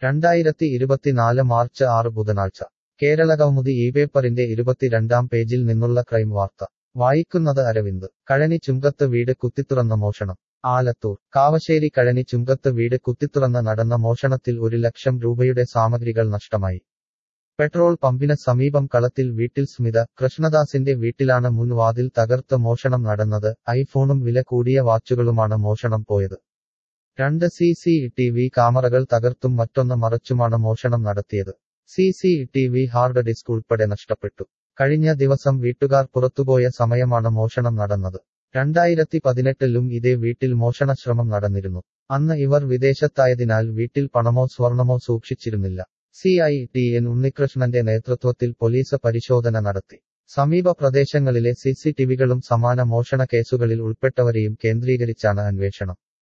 രണ്ടായിരത്തി ഇരുപത്തിനാല് മാർച്ച് ആറ് ബുധനാഴ്ച കേരളകൗമുദി ഈ പേപ്പറിന്റെ ഇരുപത്തിരണ്ടാം പേജിൽ നിന്നുള്ള ക്രൈം വാർത്ത വായിക്കുന്നത് അരവിന്ദ് കഴനി ചുങ്കത്ത് വീട് കുത്തിത്തുറന്ന മോഷണം ആലത്തൂർ കാവശ്ശേരി കഴനി ചുങ്കത്ത് വീട് കുത്തിത്തുറന്ന് നടന്ന മോഷണത്തിൽ ഒരു ലക്ഷം രൂപയുടെ സാമഗ്രികൾ നഷ്ടമായി പെട്രോൾ പമ്പിന് സമീപം കളത്തിൽ വീട്ടിൽ സ്മിത കൃഷ്ണദാസിന്റെ വീട്ടിലാണ് മുൻവാതിൽ തകർത്ത് മോഷണം നടന്നത് ഐഫോണും വില കൂടിയ വാച്ചുകളുമാണ് മോഷണം പോയത് രണ്ട് സി സി ടി വി ക്യാമറകൾ തകർത്തും മറ്റൊന്ന് മറച്ചുമാണ് മോഷണം നടത്തിയത് C C T V hard disk ഉൾപ്പെടെ നഷ്ടപ്പെട്ടു കഴിഞ്ഞ ദിവസം വീട്ടുകാർ പുറത്തുപോയ സമയമാണ് മോഷണം നടന്നത് രണ്ടായിരത്തി പതിനെട്ടിലും ഇതേ വീട്ടിൽ മോഷണശ്രമം നടന്നിരുന്നു അന്ന് ഇവർ വിദേശത്തായതിനാൽ വീട്ടിൽ പണമോ സ്വർണമോ സൂക്ഷിച്ചിരുന്നില്ല സി ഐ ടി എൻ ഉണ്ണികൃഷ്ണന്റെ നേതൃത്വത്തിൽ പോലീസ് പരിശോധന നടത്തി സമീപ പ്രദേശങ്ങളിലെ സിസിടിവികളും സമാന മോഷണ കേസുകളിൽ ഉൾപ്പെട്ടവരെയും കേന്ദ്രീകരിച്ചാണ് അന്വേഷണം